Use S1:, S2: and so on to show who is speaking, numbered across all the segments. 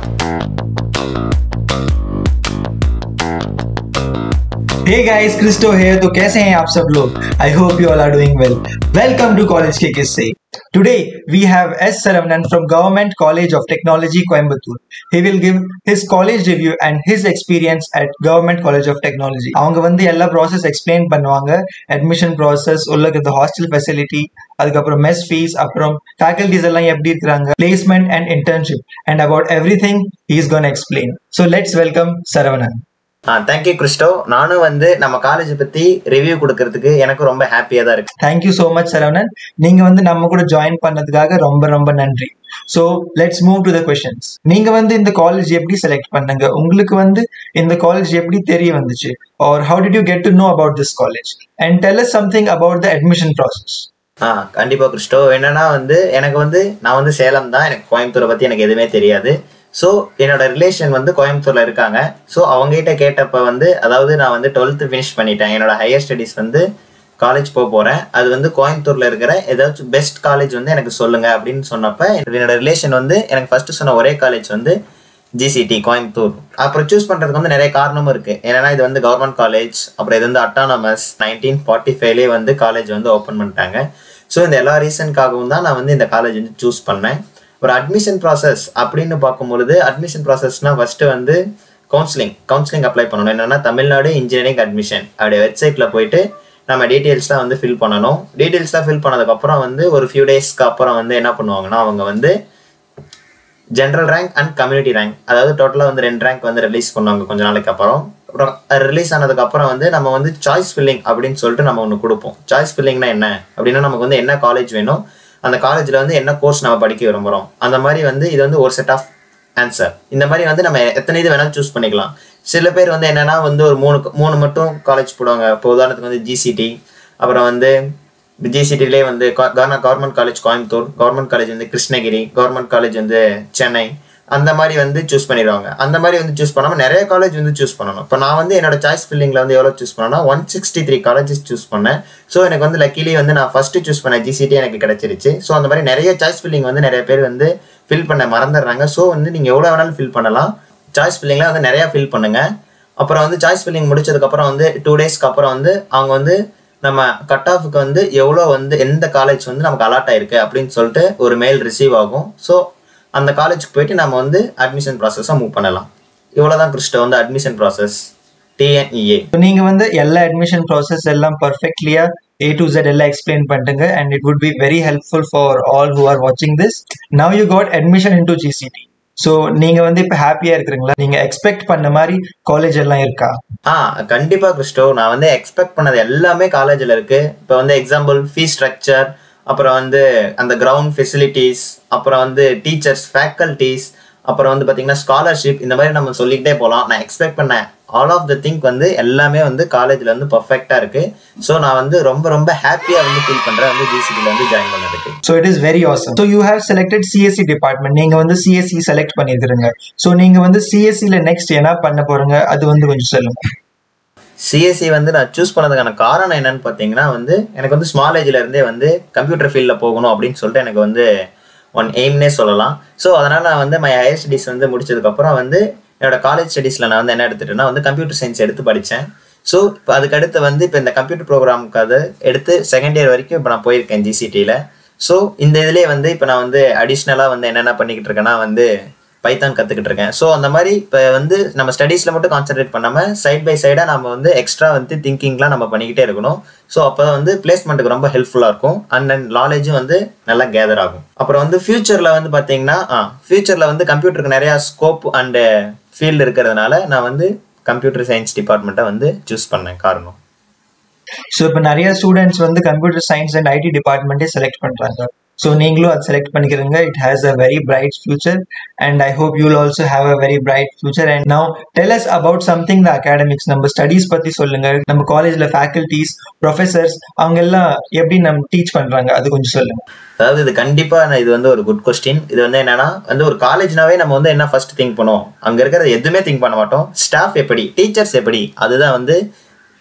S1: Hey guys, Christo here. तो कैसे हैं आप सब लोग? I hope you all are doing well. Welcome to College के किस्से. Today we have S. Saravanan from Government College of Technology, Coimbatore. He will give his college review and his experience at Government College of Technology. அவங்க வந்து எல்லா process explain பண்ணுவாங்க admission process உள்ள இருக்கிற hostel facility அதுக்கப்புறம் mess fees அப்புறம் faculties எல்லாம் எப்படி இருக்கிறாங்க placement and internship and about everything is gone explain so let's welcome Saravanan
S2: ah thank you Christo நானும் வந்து நம்ம காலேஜ் பத்தி ரிவ்யூ கொடுக்கறதுக்கு எனக்கு ரொம்ப ஹாப்பியா தான் இருக்கு
S1: தேங்க்யூ ஸோ மச் சரவணன் நீங்க வந்து நம்ம கூட ஜாயின் பண்ணதுக்காக ரொம்ப ரொம்ப நன்றி so let's move to the questions நீங்க வந்து இந்த காலேஜ் எப்படி செலக்ட் பண்ணுங்க உங்களுக்கு வந்து இந்த காலேஜ் எப்படி தெரிய வந்துச்சு or how did you get to know about this college and tell us something about the admission process
S2: ah கண்டிப்பா கிறிஸ்டோ என்னன்னா வந்து எனக்கு வந்து நான் வந்து சேலம் தான் எனக்கு கோயம்புத்தூரை பத்தி எனக்கு எதுவுமே தெரியாது ஸோ என்னோட ரிலேஷன் வந்து கோயம்புத்தூர்ல இருக்காங்க ஸோ அவங்ககிட்ட கேட்டப்ப வந்து அதாவது நான் வந்து டுவெல்த்து ஃபினிஷ் பண்ணிட்டேன் என்னோட ஹையர் ஸ்டடீஸ் வந்து காலேஜ் போக போறேன் அது வந்து கோயம்புத்தூர்ல இருக்கிற ஏதாச்சும் பெஸ்ட் காலேஜ் வந்து எனக்கு சொல்லுங்க அப்படின்னு சொன்னப்ப என்னோட ரிலேஷன் வந்து எனக்கு ஃபர்ஸ்ட் சொன்ன ஒரே காலேஜ் வந்து ஜிசிடி கோயம்புத்தூர் அப்புறம் சூஸ் பண்றதுக்கு வந்து நிறைய காரணமும் இருக்கு ஏன்னா இது வந்து கவர்மெண்ட் காலேஜ் அப்புறம் இது வந்து அட்டானமஸ் நைன்டீன் ஃபார்ட்டி ஃபைவ்லேயே வந்து காலேஜ் வந்து ஓப்பன் பண்ணிட்டாங்க ஸோ இந்த எல்லா ரீசனுக்காகவும் தான் நான் வந்து இந்த காலேஜ் வந்து சூஸ் பண்ணேன் ஒரு அட்மிஷன் ப்ராசஸ் அப்படின்னு பார்க்கும்பொழுது அட்மிஷன் ப்ராசஸ்னா ஃபர்ஸ்ட் வந்து கவுன்சிலிங் கவுன்சிலிங் அப்ளை பண்ணணும் என்னன்னா தமிழ்நாடு இன்ஜினியரிங் அட்மிஷன் அப்படியே வெப்சைட்ல போயிட்டு நம்ம டீட்டெயில்ஸ்லாம் வந்து ஃபில் பண்ணணும் டீட்டெயில்ஸ்லாம் ஃபில் பண்ணதுக்கப்புறம் வந்து ஒரு ஃபியூ டேஸ்க்கு அப்புறம் வந்து என்ன பண்ணுவாங்கன்னா அவங்க வந்து general rank and community rank அதாவது டோட்டலாக வந்து ரெண்டு ரேங்க் வந்து ரிலீஸ் பண்ணுவாங்க கொஞ்ச நாளைக்கு அப்புறம் அப்புறம் ரிலீஸ் ஆனதுக்கு அப்புறம் வந்து நம்ம வந்து சாய்ஸ் ஃபில்லிங் அப்படின்னு சொல்லிட்டு நம்ம ஒன்று கொடுப்போம் சாய்ஸ் ஃபில்லிங்னா என்ன அப்படின்னா நமக்கு வந்து என்ன காலேஜ் வேணும் அந்த காலேஜில் வந்து என்ன கோர்ஸ் நம்ம படிக்க விரும்புகிறோம் அந்த மாதிரி வந்து இது வந்து ஒரு செட் ஆஃப் ஆன்சர் இந்த மாதிரி வந்து நம்ம எத்தனை இது வேணாலும் சூஸ் பண்ணிக்கலாம் சில பேர் வந்து என்னன்னா வந்து ஒரு மூணு மூணு மட்டும் காலேஜ் போடுவாங்க இப்போ உதாரணத்துக்கு வந்து ஜிசிடி அப்புறம் வந்து ஜிசிடிலே வந்து government college Coimbatore government college வந்து கிருஷ்ணகிரி கவர்மெண்ட் காலேஜ் வந்து சென்னை அந்த மாதிரி வந்து சூஸ் பண்ணிடுவாங்க அந்த மாதிரி வந்து சூஸ் பண்ணாமல் நிறைய காலேஜ் வந்து சூஸ் பண்ணணும் இப்போ நான் வந்து என்னோட சாய்ஸ் ஃபில்லிங்கில் வந்து எவ்வளோ சூஸ் பண்ணேன்னா one sixty three colleges choose பண்ணேன் ஸோ எனக்கு வந்து லக்கிலி வந்து நான் ஃபர்ஸ்ட் சூஸ் பண்ண ஜிசிடி எனக்கு கிடைச்சிருச்சு ஸோ அந்த மாதிரி நிறைய சாய்ஸ் ஃபில்லிங் வந்து நிறைய பேர் வந்து ஃபில் பண்ண மறந்துடுறாங்க ஸோ வந்து நீங்கள் எவ்வளோ வேணாலும் ஃபில் பண்ணலாம் சாய்ஸ் ஃபில்லிங்கில் வந்து நிறையா ஃபில் பண்ணுங்க அப்புறம் வந்து சாய்ஸ் ஃபில்லிங் முடிச்சதுக்கப்புறம் வந்து டூ டேஸ்க்கு அப்புறம் வந்து அவங்க வந்து நம்ம கட் ஆஃபுக்கு வந்து எவ்வளோ வந்து எந்த காலேஜ் வந்து நமக்கு அலாட் ஆயிருக்கு அப்படின்னு சொல்லிட்டு ஒரு மெயில் ரிசீவ் ஆகும் ஸோ அந்த காலேஜுக்கு போயிட்டு நம்ம வந்து அட்மிஷன் ப்ராசஸை மூவ் பண்ணலாம் இவ்வளோதான் கிறிஸ்ட வந்து அட்மிஷன் ப்ராசஸ் டிஎன்இஏ
S1: நீங்க வந்து எல்லா அட்மிஷன் ப்ராசஸ் எல்லாம் பர்ஃபெக்ட்லியா ஏ டு Z எல்லாம் எக்ஸ்பிளைன் பண்ணிட்டுங்க and it would be very helpful for all who are வாட்சிங் this now you got admission in to GCT so நீங்க வந்து இப்போ ஹாப்பியா இருக்கிறீங்களா நீங்க எக்ஸ்பெக்ட் பண்ண மாதிரி காலேஜ் எல்லாம் இருக்கா
S2: ஆ கண்டிப்பா கிறிஸ்டோ நான் வந்து எக்ஸ்பெக்ட் பண்ணது எல்லாமே காலேஜில் இருக்கு இப்போ வந்து எக்ஸாம்பிள் ஃபீஸ் ஸ்ட்ரக்சர் அப்புறம் வந்து அந்த கிரவுண்ட் ஃபெசிலிட்டிஸ் அப்புறம் வந்து டீச்சர்ஸ் ஃபேக்கல்டிஸ் அப்புறம் வந்து பார்த்தீங்கன்னா ஸ்காலர்ஷிப் இந்த மாதிரி நம்ம சொல்லிக்கிட்டே போகலாம் நான் எக்ஸ்பெக்ட் பண்ணேன் ஆல் ஆஃப் த திங்க் வந்து எல்லாமே வந்து காலேஜில் வந்து பர்ஃபெக்டாக இருக்கு ஸோ நான் வந்து ரொம்ப ரொம்ப ஹாப்பியாக வந்து ஃபீல் பண்ணுறேன் வந்து ஜிசிடியில் வந்து ஜாயின் பண்ணதுக்கு
S1: so it is very awesome so you have selected CSC department நீங்க வந்து சிஎஸ்சி செலக்ட் பண்ணியிருக்கிறீங்க ஸோ நீங்க வந்து சிஎஸ்சியில் நெக்ஸ்ட் என்ன பண்ண போறீங்க அது வந்து கொஞ்சம் சொல்லுங்க
S2: சிஎஸ்சி வந்து நான் சூஸ் பண்ணதுக்கான காரணம் என்னன்னு பார்த்தீங்கன்னா வந்து எனக்கு வந்து ஸ்மால் ஏஜ்ல இருந்தே வந்து கம்ப்யூட்டர் ஃபீல்டில் போகணும் அப்படின்னு சொல்லிட்டு எனக்கு வந்து ஒன் எய்ம்னே சொல்லலாம் ஸோ அதனால் நான் வந்து மை ஹையர் ஸ்டடீஸ் வந்து முடிச்சதுக்கப்புறம் வந்து என்னோட காலேஜ் ஸ்டடீஸில் நான் வந்து என்ன எடுத்துட்டேன்னா வந்து கம்ப்யூட்டர் சயின்ஸ் எடுத்து படித்தேன் ஸோ இப்போ அதுக்கடுத்து வந்து இப்போ இந்த கம்ப்யூட்டர் ப்ரோக்ராமுக்கு அது எடுத்து செகண்ட் இயர் வரைக்கும் இப்போ நான் போயிருக்கேன் ஜிசிடியில் ஸோ இந்த இதுலேயே வந்து இப்போ நான் வந்து அடிஷ்னலாக வந்து என்னென்ன பண்ணிக்கிட்டு இருக்கேன்னா வந்து பைத்தான் கற்றுக்கிட்டு இருக்கேன் ஸோ அந்த மாதிரி இப்போ வந்து நம்ம ஸ்டடீஸில் மட்டும் கான்சென்ட்ரேட் பண்ணாமல் சைட் பை சைடாக நம்ம வந்து எக்ஸ்ட்ரா வந்து திங்கிங்லாம் நம்ம பண்ணிக்கிட்டே இருக்கணும் ஸோ அப்போ வந்து பிளேஸ்மெண்ட்டுக்கு ரொம்ப ஹெல்ப்ஃபுல்லாக இருக்கும் அண்ட் தென் நாலேஜும் வந்து நல்லா கேதர் ஆகும் அப்புறம் வந்து ஃபியூச்சரில் வந்து பார்த்தீங்கன்னா ஆ ஃபியூச்சரில் வந்து கம்ப்யூட்டருக்கு நிறையா ஸ்கோப் அண்டு ஃபீல்டு இருக்கிறதுனால நான் வந்து கம்ப்யூட்டர் சயின்ஸ் டிபார்ட்மெண்ட்டை வந்து சூஸ் பண்ணேன் காரணம்
S1: ஸோ இப்போ நிறைய ஸ்டூடெண்ட்ஸ் வந்து கம்ப்யூட்டர் சயின்ஸ் அண்ட் ஐடி டிபார்ட்மெண்ட்டே செலக்ட் பண்றாங்க ஸோ நீங்களும் அது செலக்ட் பண்ணிக்கிறீங்க it has a very bright future and I hope you'll also have a very bright future and now tell us about something the academics நம்ம studies பத்தி சொல்லுங்க நம்ம காலேஜ்ல ஃபேக்கல்டிஸ் ப்ரொஃபசர்ஸ் அவங்க எல்லாம் எப்படி நம்ம டீச் பண்றாங்க அது கொஞ்சம் சொல்லுங்க
S2: அதாவது இது கண்டிப்பா நான் இது வந்து ஒரு குட் கொஸ்டின் இது வந்து என்னன்னா வந்து ஒரு காலேஜ்னாவே நம்ம வந்து என்ன ஃபர்ஸ்ட் திங்க் பண்ணுவோம் அங்க இருக்கிறது எதுவுமே திங்க் பண்ண மாட்டோம் ஸ்டாஃப் எப்படி டீச்சர்ஸ் எப்படி அதுதான் வந்து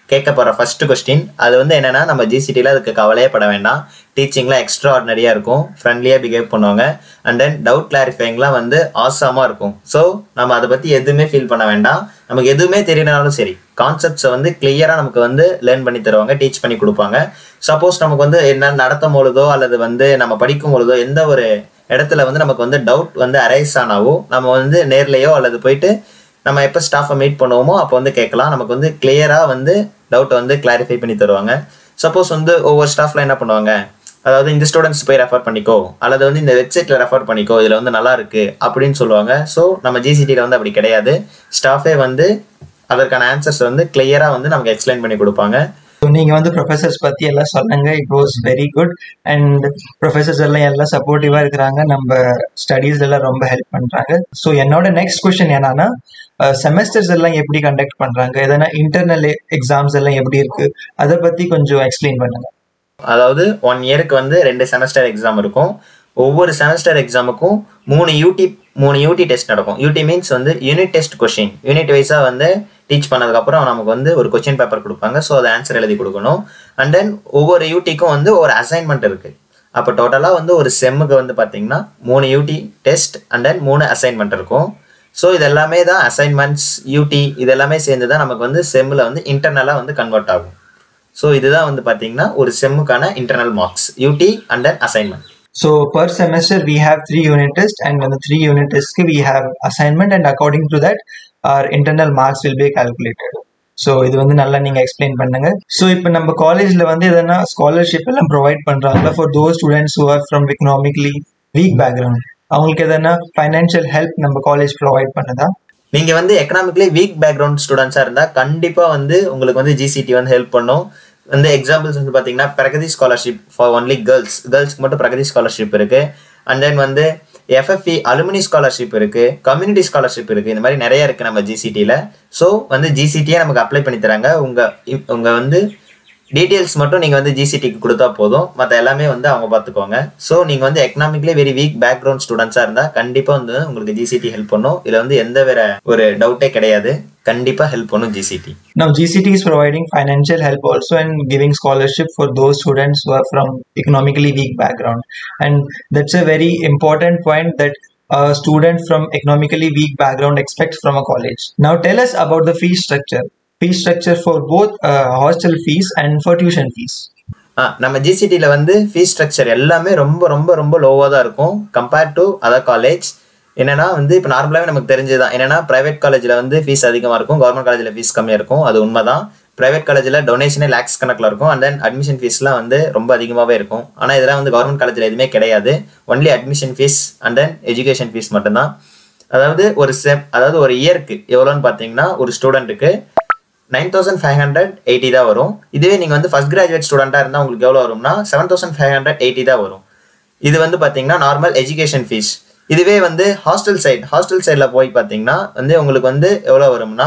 S2: கேட்க போகிற ஃபர்ஸ்ட் கொஸ்டின் அது வந்து என்னன்னா நம்ம ஜிசிடியில் அதுக்கு கவலையே பட வேண்டாம் டீச்சிங்லாம் எக்ஸ்ட்ரா ஆர்டினரியாக இருக்கும் ஃப்ரெண்ட்லியாக பிஹேவ் பண்ணுவாங்க அண்ட் தென் டவுட் கிளாரிஃபைங்லாம் வந்து ஆசாமாக இருக்கும் ஸோ நம்ம அதை பற்றி எதுவுமே ஃபீல் பண்ண வேண்டாம் நமக்கு எதுவுமே தெரியலனாலும் சரி கான்செப்ட்ஸை வந்து கிளியராக நமக்கு வந்து லேர்ன் பண்ணி தருவாங்க டீச் பண்ணி கொடுப்பாங்க சப்போஸ் நமக்கு வந்து என்ன நடத்தும் பொழுதோ அல்லது வந்து நம்ம படிக்கும் பொழுதோ எந்த ஒரு இடத்துல வந்து நமக்கு வந்து டவுட் வந்து அரைஸ் ஆனாவோ நம்ம வந்து நேர்லையோ அல்லது போயிட்டு நம்ம எப்போ ஸ்டாஃபை மீட் பண்ணுவோமோ அப்போ வந்து கேட்கலாம் நமக்கு வந்து கிளியராக வந்து டவுட்டை வந்து கிளாரிஃபை பண்ணி தருவாங்க சப்போஸ் வந்து ஒவ்வொரு ஸ்டாஃப்ல என்ன பண்ணுவாங்க அதாவது இந்த ஸ்டூடெண்ட்ஸ் போய் ரெஃபர் பண்ணிக்கோ அல்லது வந்து இந்த வெப்சைட்டில் ரெஃபர் பண்ணிக்கோ இதில் வந்து நல்லா இருக்கு அப்படின்னு சொல்லுவாங்க ஸோ நம்ம ஜிசிடியில் வந்து அப்படி கிடையாது ஸ்டாஃபே வந்து அதற்கான ஆன்சர்ஸ் வந்து கிளியராக வந்து நமக்கு எக்ஸ்பிளைன் பண்ணி கொடுப்பாங்க
S1: So, நீங்க வந்து ப்ரொஃபசர்ஸ் பத்தி எல்லாம் சொன்னாங்க it was very good and professors எல்லாம் எல்லாம் சப்போர்ட்டிவா இருக்கிறாங்க நம்ம ஸ்டடீஸ் எல்லாம் ரொம்ப ஹெல்ப் பண்றாங்க ஸோ என்னோட நெக்ஸ்ட் கொஸ்டின் என்னன்னா செமஸ்டர்ஸ் எல்லாம் எப்படி கண்டக்ட் பண்றாங்க எதனா இன்டர்னல் எக்ஸாம்ஸ் எல்லாம் எப்படி இருக்கு அதை பத்தி கொஞ்சம் எக்ஸ்பிளைன் பண்ணுங்க
S2: அதாவது ஒன் இயருக்கு வந்து ரெண்டு செமஸ்டர் எக்ஸாம் இருக்கும் ஒவ்வொரு செமஸ்டர் எக்ஸாமுக்கும் மூணு யூடி மூணு யூடி டெஸ்ட் நடக்கும் யூடி மீன்ஸ் வந்து யூனிட் டெஸ்ட் கொஷின் யூனிட் வைஸாக வந்து டீச் பண்ணதுக்கப்புறம் நமக்கு வந்து ஒரு கொஷின் பேப்பர் கொடுப்பாங்க ஸோ அதை ஆன்சர் எழுதி கொடுக்கணும் அண்ட் தென் ஒவ்வொரு யூடிக்கும் வந்து ஒரு அசைன்மெண்ட் இருக்குது அப்போ டோட்டலாக வந்து ஒரு செம்முக்கு வந்து பார்த்தீங்கன்னா மூணு யூடி டெஸ்ட் அண்ட் தென் மூணு அசைன்மெண்ட் இருக்கும் ஸோ இது எல்லாமே தான் அசைன்மெண்ட்ஸ் யூடி இது எல்லாமே சேர்ந்து தான் நமக்கு வந்து செம்மில் வந்து இன்டர்னலாக வந்து கன்வெர்ட் ஆகும் ஸோ இதுதான் வந்து பார்த்தீங்கன்னா ஒரு செம்முக்கான internal marks UT and then assignment
S1: So per semester we have three unit tests and on the three unit tests we have assignment and according to that our internal marks will be calculated. So இது வந்து நல்லா நீங்க explain பண்ணுங்க so இப்போ நம்ம காலேஜ்ல வந்து எதனா ஸ்காலர்ஷிப் எல்லாம் ப்ரொவைட் பண்றாங்களா for those students who are from economically weak background அவங்களுக்கு எதனா ஃபைனான்ஷியல் ஹெல்ப் நம்ம காலேஜ் ப்ரொவைட் பண்ணுதா
S2: நீங்க வந்து எக்கனாமிக்லி வீக் பேக்ரவுண்ட் ஸ்டூடெண்ட்ஸா இருந்தா கண்டிப்பா வந்து உங்களுக்கு வந்து ஜிசிடி வந்து ஹெல்ப் பண்ணும் வந்து எக்ஸாம்பிள்ஸ் வந்து பாத்தீங்கன்னா Pragati scholarship for only girls கேர்ள்ஸ்க்கு மட்டும் பிரகதி ஸ்காலர்ஷிப் இருக்கு அண்ட் தென் வந்து எஃப்எஃப்இ அலுமினி ஸ்காலர்ஷிப் இருக்கு கம்யூனிட்டி ஸ்காலர்ஷிப் இருக்கு இந்த மாதிரி நிறைய இருக்கு நம்ம ஜிசிடியில் ஸோ வந்து ஜிசிடியே நமக்கு அப்ளை பண்ணி தராங்க உங்க உங்க வந்து டீட்டெயில்ஸ் மட்டும் நீங்கள் வந்து ஜிசிடிக்கு கொடுத்தா போதும் மற்ற எல்லாமே வந்து அவங்க பார்த்துக்கோங்க ஸோ நீங்கள் வந்து எக்கனாமிக்லி வெரி வீக் பேக்ரவுண்ட் ஸ்டூடெண்ட்ஸாக இருந்தால் கண்டிப்பாக வந்து உங்களுக்கு ஜிசிடி ஹெல்ப் பண்ணும் இதில் வந்து எந்த வேற ஒரு டவுட்டே கிடையாது கண்டிப்பாக ஹெல்ப் பண்ணும் GCT
S1: Now GCT is providing financial help also and giving scholarship for those students who are from economically weak background and that's a very important point that a student from economically weak background expects from a college. Now tell us about the fee structure. Fee structure for both uh, hostel fees and for tuition fees.
S2: ஆ நம்ம ஜிசிடியில் வந்து fees structure எல்லாமே ரொம்ப ரொம்ப ரொம்ப லோவாக தான் இருக்கும் கம்பேர்ட் டு அதர் காலேஜ் என்னன்னா வந்து இப்போ நார்மலாகவே நமக்கு தெரிஞ்சதுதான் என்னன்னா ப்ரைவேட் காலேஜில் வந்து ஃபீஸ் அதிகமாக இருக்கும் கவர்மெண்ட் காலேஜில் ஃபீஸ் கம்மியாக இருக்கும் அது உண்மைதான் ப்ரைவேட் காலேஜில் டொனேஷனே லேக்ஸ் கணக்கில் இருக்கும் அண்ட் தென் அட்மிஷன் ஃபீஸ்லாம் வந்து ரொம்ப அதிகமாகவே இருக்கும் ஆனால் இதெல்லாம் வந்து கவர்மெண்ட் காலேஜில் எதுவுமே கிடையாது only admission fees and then education fees மட்டும்தான் அதாவது ஒரு செம் அதாவது ஒரு இயருக்கு எவ்வளோன்னு பார்த்தீங்கன்னா ஒரு ஸ்டூடெண்ட்டுக்கு nine thousand five hundred eighty தான் வரும் இதுவே நீங்கள் வந்து ஃபஸ்ட் கிராஜுவேட் ஸ்டூடெண்ட்டாக இருந்தால் உங்களுக்கு எவ்வளோ வரும்னா seven thousand five hundred eighty தான் வரும் இது வந்து பார்த்தீங்கன்னா நார்மல் எஜுகேஷன் ஃபீஸ் இதுவே வந்து ஹாஸ்டல் சைட் ஹாஸ்டல் சைடில் போய் பார்த்தீங்கன்னா வந்து உங்களுக்கு வந்து எவ்வளோ வரும்னா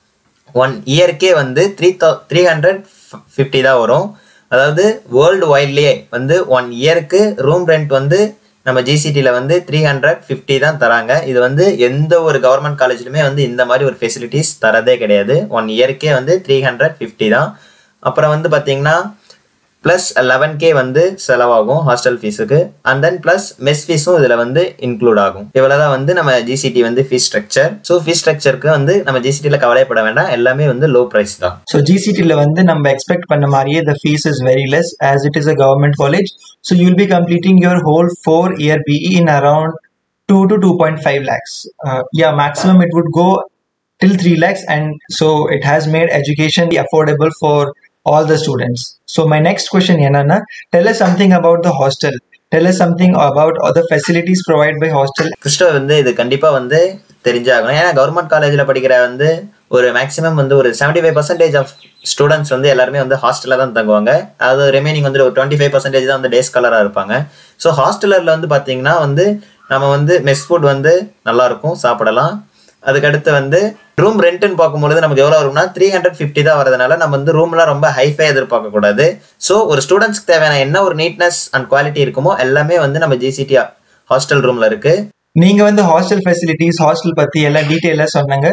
S2: ஒன் இயர்க்கே வந்து த்ரீ தௌ த்ரீ ஹண்ட்ரட் ஃபிஃப்டி தான் வரும் அதாவது வேர்ல்டு வைட்லேயே வந்து ஒன் இயருக்கு ரூம் ரெண்ட் வந்து நம்ம ஜிசிடியில் வந்து த்ரீ ஹண்ட்ரட் ஃபிஃப்டி தான் தராங்க இது வந்து எந்த ஒரு கவர்மெண்ட் காலேஜ்லையுமே வந்து இந்த மாதிரி ஒரு ஃபெசிலிட்டிஸ் தரதே கிடையாது ஒன் இயர்க்கே வந்து த்ரீ ஹண்ட்ரட் ஃபிஃப்டி தான் அப்புறம் வந்து பார்த்தீங்கன்னா ப்ளஸ் லெவன் கே வந்து செலவாகும் ஹாஸ்டல் ஃபீஸுக்கு அண்ட் தென் ப்ளஸ் மெஸ் ஃபீஸும் இதில் வந்து இன்க்ளூட் ஆகும் இவ்வளோ தான் வந்து நம்ம ஜிசிடி வந்து ஃபீஸ் ஸ்ட்ரக்சர் ஸோ ஃபீஸ் ஸ்ட்ரக்சருக்கு வந்து நம்ம ஜிசிடியில் கவலைப்பட வேண்டாம் எல்லாமே வந்து லோ ப்ரைஸ் தான்
S1: So GCT ல வந்து நம்ம எக்ஸ்பெக்ட் பண்ண மாதிரியே the fees is very less as it is a government college. So you'll be completing your whole four year BE in around 2 to 2.5 lakhs. Uh, yeah, maximum it would go till 3 lakhs and so it has made education affordable for all the students. So my next question Yanana, tell us something about the hostel. Tell us something about other facilities provided by hostel
S2: Crasto வந்து இது கண்டிப்பாக வந்து தெரிஞ்சாகணும் ஏன்னா government காலேஜில் படிக்கிற வந்து ஒரு maximum வந்து ஒரு seventy five percentage of students வந்து எல்லாருமே வந்து ஹாஸ்டலில் தான் தங்குவாங்க அது ரிமைனிங் வந்து ஒரு டுவெண்ட்டி ஃபைவ் பர்சன்டேஜ் தான் வந்து டேஸ் கலராக இருப்பாங்க ஸோ ஹாஸ்டலரில் வந்து பார்த்தீங்கன்னா வந்து நம்ம வந்து மெஸ் ஃபுட் வந்து நல்லா இருக்கும் சாப்பிடலாம் அதுக்கடுத்து வந்து ரூம் ரெண்ட்னு பார்க்கும்பொழுது நமக்கு எவ்வளோ வரும்னா த்ரீ ஹண்ட்ரட் ஃபிஃப்டி தான் வரதுனால நம்ம வந்து ரூம்லாம் ரொம்ப ஹைஃபை எதிர்பார்க்க கூடாது ஸோ ஒரு ஸ்டூடெண்ட்ஸ்க்கு தேவையான என்ன ஒரு நீட்னஸ் அண்ட் குவாலிட்டி இருக்குமோ எல்லாமே வந்து நம்ம ஜிசிடி ஹாஸ்டல் ரூமில் இருக்குது
S1: நீங்க வந்து ஹாஸ்டல் ஃபெசிலிட்டிஸ் ஹாஸ்டல் பத்தி எல்லாம் டீட்டெயிலாக சொன்னாங்க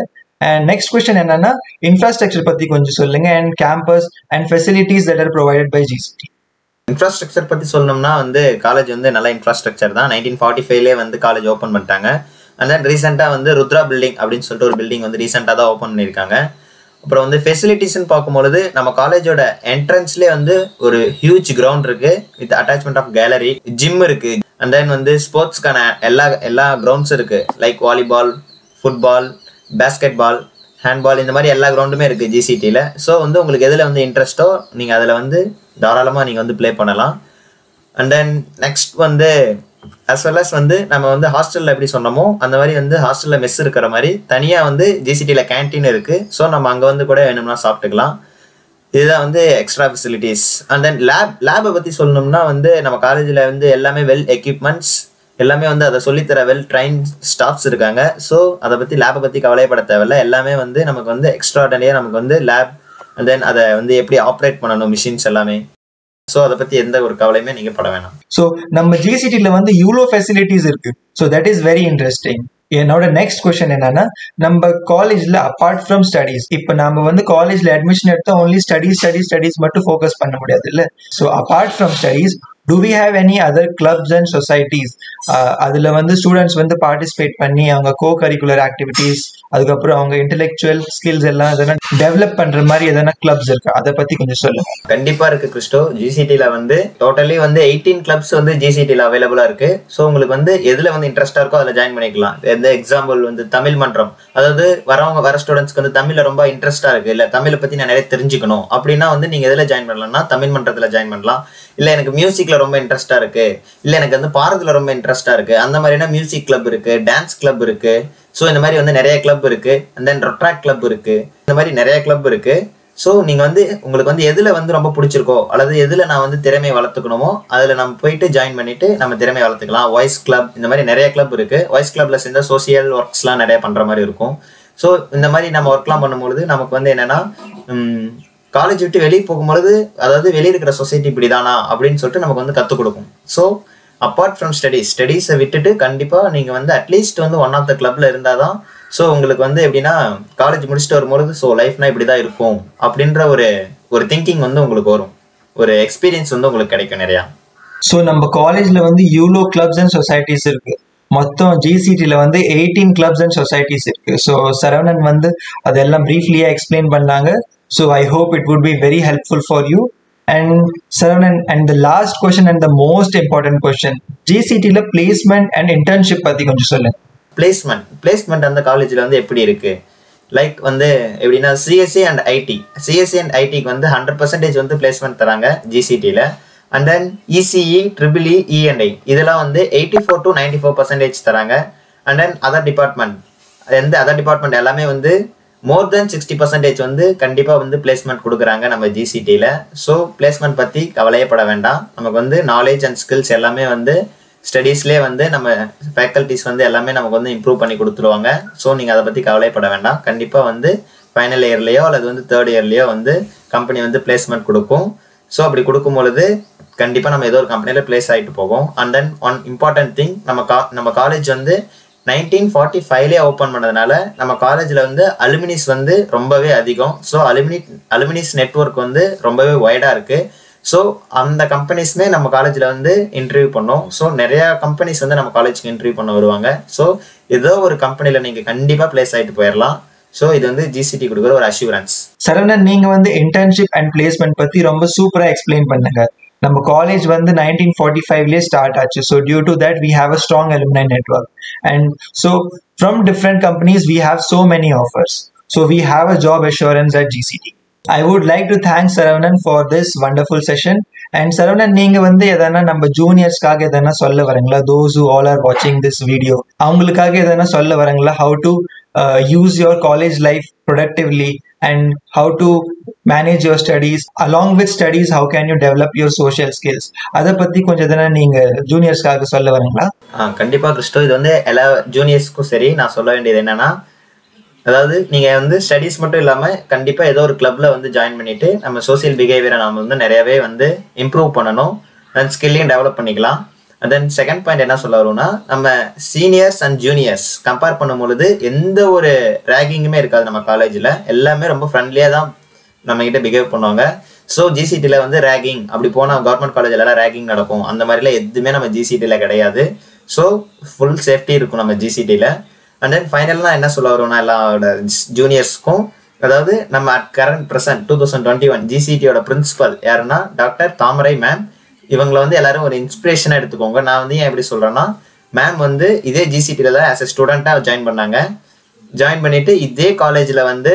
S1: அண்ட் நெக்ஸ்ட் கொஸ்டின் என்னன்னா இன்ஃப்ராஸ்ட்ரக்சர் பத்தி கொஞ்சம் சொல்லுங்க and campus and facilities that are provided by GCT
S2: infrastructure பற்றி சொல்லணும்னா வந்து காலேஜ் வந்து நல்ல இன்ஃப்ராஸ்ட்ரக்சர் தான் நைன்டீன் ஃபார்ட்டி ஃபைவ்லேயே வந்து காலேஜ் ஓப்பன் பண்ணிட்டாங்க அண்ட் தென் ரீசெண்டாக வந்து ருத்ரா பில்டிங் அப்படின்னு சொல்லிட்டு ஒரு பில்டிங் வந்து ரீசெண்டாக தான் ஓப்பன் பண்ணியிருக்காங்க அப்புறம் வந்து ஃபெசிலிட்டிஸ்னு பார்க்கும்பொழுது நம்ம காலேஜோட என்ட்ரன்ஸ்லேயே வந்து ஒரு ஹியூஜ் கிரவுண்ட் இருக்கு with attachment of gallery gym இருக்கு அண்ட் தென் வந்து ஸ்போர்ட்ஸ்க்கான எல்லா எல்லா கிரவுண்ட்ஸும் இருக்கு like volleyball football basketball handball இந்த மாதிரி எல்லா கிரவுண்டுமே இருக்குது ஜிசிடியில் ஸோ வந்து உங்களுக்கு எதில் வந்து இன்ட்ரெஸ்ட்டோ நீங்கள் அதில் வந்து தாராளமாக நீங்கள் வந்து ப்ளே பண்ணலாம் அண்ட் தென் நெக்ஸ்ட் வந்து அஸ் வெல் அஸ் வந்து நம்ம வந்து ஹாஸ்டலில் எப்படி சொன்னோமோ அந்த மாதிரி வந்து ஹாஸ்டலில் மெஸ் இருக்கிற மாதிரி தனியாக வந்து ஜிசிடியில் கேன்டீன் இருக்குது ஸோ நம்ம அங்கே வந்து கூட வேணும்னா சாப்பிட்டுக்கலாம் இதுதான் வந்து extra facilities and then lab லேபை பற்றி சொல்லணும்னா வந்து நம்ம காலேஜில் வந்து எல்லாமே வெல் எக்யூப்மெண்ட்ஸ் எல்லாமே வந்து அதை சொல்லித்தர வெல் ட்ரைன் ஸ்டாஃப்ஸ் இருக்காங்க ஸோ அதை பற்றி லேபை பற்றி கவலைப்பட தேவையில்ல எல்லாமே வந்து நமக்கு வந்து எக்ஸ்ட்ராடனியாக நமக்கு வந்து லேப் அண்ட் தென் அதை வந்து எப்படி ஆப்ரேட் பண்ணணும் மிஷின்ஸ் எல்லாமே ஸோ அதை பற்றி எந்த ஒரு கவலையுமே நீங்கள் பட வேணாம்
S1: ஸோ நம்ம ஜிசிடியில் வந்து இவ்வளோ ஃபெசிலிட்டிஸ் இருக்கு so that is very interesting என்னோட நெக்ஸ்ட் கொஸ்டின் என்னன்னா நம்ம காலேஜ்ல அப்பார்ட் ஃப்ரம் ஸ்டடீஸ் இப்போ நம்ம வந்து காலேஜ்ல அட்மிஷன் எடுத்தா ஒன்லி ஸ்டடீஸ் ஸ்டடீஸ் ஸ்டடீஸ் மட்டும் ஃபோக்கஸ் பண்ண முடியாது இல்ல so apart from studies do we have any other clubs and societies அதில் வந்து ஸ்டூடெண்ட்ஸ் வந்து பார்ட்டிசிபேட் பண்ணி அவங்க கோ கரிக்குலர் ஆக்டிவிட்டீஸ் அதுக்கப்புறம் அவங்க இன்டெலெக்சுவல் ஸ்கில்ஸ் எல்லாம் எதனா டெவலப் பண்ற மாதிரி எதனா கிளப்ஸ் இருக்கா அதை பத்தி கொஞ்சம் சொல்லுங்க
S2: கண்டிப்பா இருக்கு கிறிஸ்டோ ஜிசிடில வந்து டோட்டலி வந்து எயிட்டீன் கிளப்ஸ் வந்து ஜிசிடில அவைலபிளா இருக்கு ஸோ உங்களுக்கு வந்து எதுல வந்து இன்ட்ரெஸ்டா இருக்கோ அதில் ஜாயின் பண்ணிக்கலாம் எந்த எக்ஸாம்பிள் வந்து தமிழ் மன்றம் அதாவது வரவங்க வர ஸ்டூடெண்ட்ஸ்க்கு வந்து தமிழ்ல ரொம்ப இன்ட்ரெஸ்டா இருக்கு இல்ல தமிழை பத்தி நான் நிறைய தெரிஞ்சுக்கணும் அப்படின்னா வந்து நீங்க எதுல ஜாயின் பண்ணலாம்னா தமிழ் மன்றத்துல ஜாயின் பண்ணலாம் இல்ல எனக்கு மியூசிக்ல ரொம்ப இன்ட்ரெஸ்டா இருக்கு இல்ல எனக்கு வந்து பாடத்துல ரொம்ப இன்ட்ரெஸ்டா இருக்கு அந்த மாதிரினா மியூசிக் கிளப் இருக்கு டான்ஸ் கிளப் இருக்கு ஸோ இந்த மாதிரி வந்து நிறைய கிளப் இருக்கு அண்ட் தென் ரொட்ராக் கிளப் இருக்கு இந்த மாதிரி நிறைய கிளப் இருக்கு ஸோ நீங்கள் வந்து உங்களுக்கு வந்து எதில் வந்து ரொம்ப பிடிச்சிருக்கோ அல்லது எதில் நான் வந்து திறமையை வளர்த்துக்கணுமோ அதில் நம்ம போயிட்டு ஜாயின் பண்ணிட்டு நம்ம திறமையை வளர்த்துக்கலாம் வாய்ஸ் கிளப் இந்த மாதிரி நிறைய கிளப் இருக்கு வாய்ஸ் கிளப்ல சேர்ந்த சோசியல் ஒர்க்ஸ்லாம் நிறைய பண்ணுற மாதிரி இருக்கும் ஸோ இந்த மாதிரி நம்ம ஒர்க்லாம் பண்ணும்பொழுது நமக்கு வந்து என்னன்னா காலேஜ் விட்டு வெளியே போகும்பொழுது அதாவது வெளியே இருக்கிற சொசைட்டி இப்படிதானா அப்படின்னு சொல்லிட்டு நமக்கு வந்து கற்றுக் கொடுக்கும் ஸோ அப்பார்ட் ஃப்ரம் ஸ்டடீஸ் ஸ்டடீஸை விட்டுட்டு கண்டிப்பாக நீங்கள் வந்து அட்லீஸ்ட் வந்து ஒன் ஆஃப் த கிளப்ல இருந்தால் தான் ஸோ உங்களுக்கு வந்து எப்படின்னா காலேஜ் முடிச்சுட்டு வரும்பொழுது ஸோ லைஃப்னா இப்படி தான் இருக்கும் அப்படின்ற ஒரு ஒரு திங்கிங் வந்து உங்களுக்கு வரும் ஒரு எக்ஸ்பீரியன்ஸ் வந்து உங்களுக்கு கிடைக்கும் நிறையா
S1: ஸோ நம்ம காலேஜ்ல வந்து யூலோ கிளப்ஸ் அண்ட் சொசைட்டிஸ் இருக்கு மொத்தம் ஜிசிடியில் வந்து எயிட்டீன் கிளப்ஸ் அண்ட் சொசைட்டிஸ் இருக்கு ஸோ சரவணன் வந்து அதெல்லாம் ப்ரீஃப்லியா எக்ஸ்பிளைன் பண்ணாங்க so I hope it would be very helpful for you and Saravanan and the last question and the most important question ஜிசிடியில் பிளேஸ்மெண்ட் அண்ட் இன்டர்ன்ஷிப் பற்றி கொஞ்சம் சொல்லுங்க
S2: பிளேஸ்மெண்ட் பிளேஸ்மெண்ட் அந்த காலேஜில் வந்து எப்படி இருக்கு லைக் வந்து எப்படின்னா CSC and IT CSC and ஐடிக்கு வந்து ஹண்ட்ரட் பர்சன்டேஜ் வந்து பிளேஸ்மெண்ட் தராங்க ஜிசிடியில் and then ECE triple E ENI இதெல்லாம் வந்து eighty four to ninety four percentage தராங்க அண்ட் தென் அதர் டிபார்ட்மெண்ட் எந்த அதர் டிபார்ட்மெண்ட் எல்லாமே வந்து மோர் தென் சிக்ஸ்டி பர்சன்டேஜ் வந்து கண்டிப்பாக வந்து பிளேஸ்மெண்ட் கொடுக்குறாங்க நம்ம ஜிசிடியில் ஸோ பிளேஸ்மெண்ட் பற்றி கவலையப்பட வேண்டாம் நமக்கு வந்து நாலேஜ் அண்ட் ஸ்கில்ஸ் எல்லாமே வந்து ஸ்டடீஸ்லேயே வந்து நம்ம ஃபேக்கல்ட்டிஸ் வந்து எல்லாமே நமக்கு வந்து இம்ப்ரூவ் பண்ணி கொடுத்துருவாங்க ஸோ நீங்கள் அதை பற்றி கவலைப்பட வேண்டாம் கண்டிப்பாக வந்து ஃபைனல் இயர்லேயோ அல்லது வந்து தேர்ட் இயர்லேயோ வந்து கம்பெனி வந்து பிளேஸ்மெண்ட் கொடுக்கும் ஸோ அப்படி கொடுக்கும் பொழுது கண்டிப்பாக நம்ம ஏதோ ஒரு கம்பெனியில் பிளேஸ் ஆகிட்டு போகும் and then one important thing நம்ம கா நம்ம காலேஜ் வந்து நைன்டீன் ஃபார்ட்டி ஃபைவ்லேயே ஓப்பன் பண்ணதுனால நம்ம காலேஜில் வந்து அலுமினிஸ் வந்து ரொம்பவே அதிகம் ஸோ அலுமினி அலுமினிஸ் நெட்ஒர்க் வந்து ரொம்பவே ஒய்டாக இருக்குது ஸோ அந்த கம்பெனிஸ்மே நம்ம காலேஜில் வந்து இன்டர்வியூ பண்ணோம் ஸோ நிறையா கம்பெனிஸ் வந்து நம்ம காலேஜுக்கு இன்டர்வியூ பண்ண வருவாங்க ஸோ ஏதோ ஒரு கம்பெனியில் நீங்கள் கண்டிப்பாக பிளேஸ் ஆகிட்டு போயிடலாம் ஸோ இது வந்து ஜிசிடி கொடுக்குற ஒரு அஷூரன்ஸ்
S1: சரவணன் நீங்க வந்து இன்டர்ன்ஷிப் அண்ட் பிளேஸ்மெண்ட் பத்தி ரொம்ப சூப்பரா எக்ஸ்பிளைன் பண்ணுங்க நம்ம காலேஜ் வந்து நைன்டீன் ஃபார்ட்டி ஃபைவ்லேயே ஸ்டார்ட் ஆச்சு so due to that we have a strong alumni network and so from different companies we have so many offers so we have a job assurance at GCT I would like to thank Saravanan for this wonderful session and Saravanan நீங்க வந்து எதனா நம்ம ஜூனியர்ஸ்க்காக எதனா சொல்ல வரீங்களா those who all are வாட்சிங் this video அவங்களுக்காக எதனா சொல்ல வரீங்களா how to use your college life productively and how to manage your studies along with studies how can you develop your social skills அதை பத்தி கொஞ்சம் எதனா நீங்க ஜூனியர்ஸ்க்காக சொல்ல வரீங்களா
S2: கண்டிப்பாக கிறிஸ்டோ இது வந்து எல்லா ஜூனியர்ஸ்க்கும் சரி நான் சொல்ல வேண்டியது என்னன்னா அதாவது நீங்கள் வந்து ஸ்டடீஸ் மட்டும் இல்லாமல் கண்டிப்பாக ஏதோ ஒரு கிளப்பில் வந்து ஜாயின் பண்ணிட்டு நம்ம சோசியல் பிஹேவியரை நம்ம வந்து நிறையவே வந்து இம்ப்ரூவ் பண்ணணும் அண்ட் ஸ்கில்லையும் டெவலப் பண்ணிக்கலாம் அண்ட் தென் செகண்ட் பாயிண்ட் என்ன சொல்ல வரும்னா நம்ம சீனியர்ஸ் அண்ட் ஜூனியர்ஸ் கம்பேர் பண்ணும் பொழுது எந்த ஒரு ரேகிங்குமே இருக்காது நம்ம காலேஜில் எல்லாமே ரொம்ப ஃப்ரெண்ட்லியாக தான் நம்ம கிட்ட பிஹேவ் பண்ணுவாங்க ஸோ ஜிசிடியில் வந்து ரேகிங் அப்படி போனால் கவர்மெண்ட் காலேஜ்லலாம் ரேகிங் நடக்கும் அந்த மாதிரிலாம் எதுவுமே நம்ம ஜிசிடியில் கிடையாது ஸோ ஃபுல் சேஃப்டி இருக்கும் நம்ம ஜிசிடியில் அண்ட் தென் ஃபைனலாக என்ன சொல்ல வரும்னா எல்லாரோட ஜூனியர்ஸ்க்கும் அதாவது நம்ம at current present two thousand twenty one ஜிசிடியோட பிரின்சிபல் யாருன்னா டாக்டர் தாமரை மேம் இவங்களை வந்து எல்லாரும் ஒரு இன்ஸ்பிரேஷனாக எடுத்துக்கோங்க நான் வந்து ஏன் எப்படி சொல்கிறேன்னா மேம் வந்து இதே ஜிசிடியில் தான் ஆஸ் எ ஸ்டூடெண்ட்டாக ஜாயின் பண்ணாங்க ஜாயின் பண்ணிட்டு இதே காலேஜில் வந்து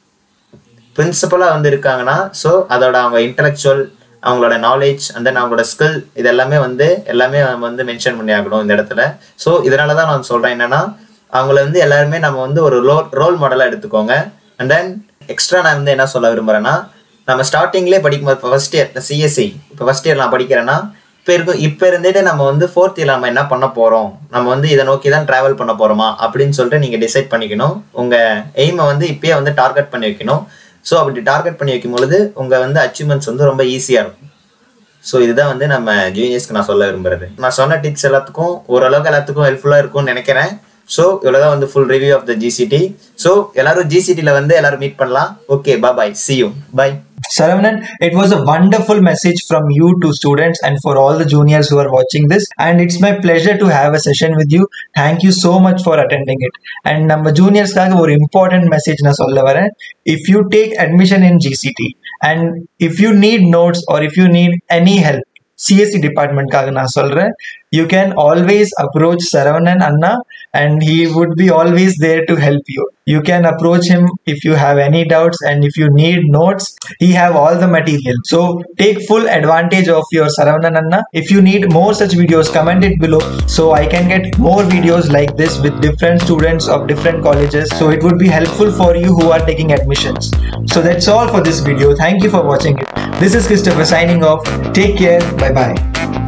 S2: பிரின்சிபலாக வந்து இருக்காங்கன்னா ஸோ அதோட அவங்க இன்டலெக்சுவல் அவங்களோட நாலேஜ் அண்ட் தென் அவங்களோட ஸ்கில் இது எல்லாமே வந்து எல்லாமே நம்ம வந்து மென்ஷன் பண்ணி ஆகணும் இந்த இடத்துல ஸோ இதனால தான் நான் சொல்கிறேன் என்னன்னா அவங்கள வந்து எல்லாருமே நம்ம வந்து ஒரு ரோ ரோல் மாடலாக எடுத்துக்கோங்க அண்ட் தென் எக்ஸ்ட்ரா நான் வந்து என்ன சொல்ல விரும்புகிறேன்னா நம்ம ஸ்டார்டிங்லேயே படிக்கும்போது இப்போ ஃபஸ்ட் இயர் சிஎஸ்சி இப்போ ஃபஸ்ட் இயர் நான் படிக்கிறேன்னா இப்போ இருக்கும் இப்போ இருந்துட்டு நம்ம வந்து ஃபோர்த் இயர் நம்ம என்ன பண்ண போகிறோம் நம்ம வந்து இதை நோக்கி தான் ட்ராவல் பண்ண போகிறோமா அப்படின்னு சொல்லிட்டு நீங்கள் டிசைட் பண்ணிக்கணும் உங்கள் எய்மை வந்து இப்பயே வந்து டார்கெட் பண்ணி வைக்கணும் ஸோ அப்படி டார்கெட் பண்ணி வைக்கும் பொழுது உங்கள் வந்து அச்சீவ்மெண்ட்ஸ் வந்து ரொம்ப ஈஸியாக இருக்கும் ஸோ இதுதான் வந்து நம்ம ஜூனியர்ஸ்க்கு நான் சொல்ல விரும்புறது நான் சொன்ன டிப்ஸ் எல்லாத்துக்கும் ஓரளவுக்கு எல்லாத்துக்கும் ஹெல்ப்ஃபுல்லாக இருக்கும்னு நினைக்கிறேன் ஸோ இவ்வளோதான் வந்து full review of the GCT so எல்லாரும் ஜிசிடியில் வந்து எல்லாரும் மீட் பண்ணலாம் ஓகே பா bye see you bye
S1: Saravanan, it was a wonderful message from you to students and for all the juniors who are watching this. And it's my pleasure to have a session with you. Thank you so much for attending it. And நம்ம ஜூனியர்ஸ்க்காக ஒரு important message நான் சொல்ல வரேன் if you take admission in GCT and if you need notes or if you need any help CSC டிபார்ட்மெண்ட்காக நான் சொல்றேன் you can always approach Saravanan அண்ணா and he would be always there to help you you can approach him if you have any doubts and if you need notes he have all the material so take full advantage of your saravanan anna if you need more such videos comment it below so i can get more videos like this with different students of different colleges so it would be helpful for you who are taking admissions so that's all for this video thank you for watching it this is christopher signing off take care bye bye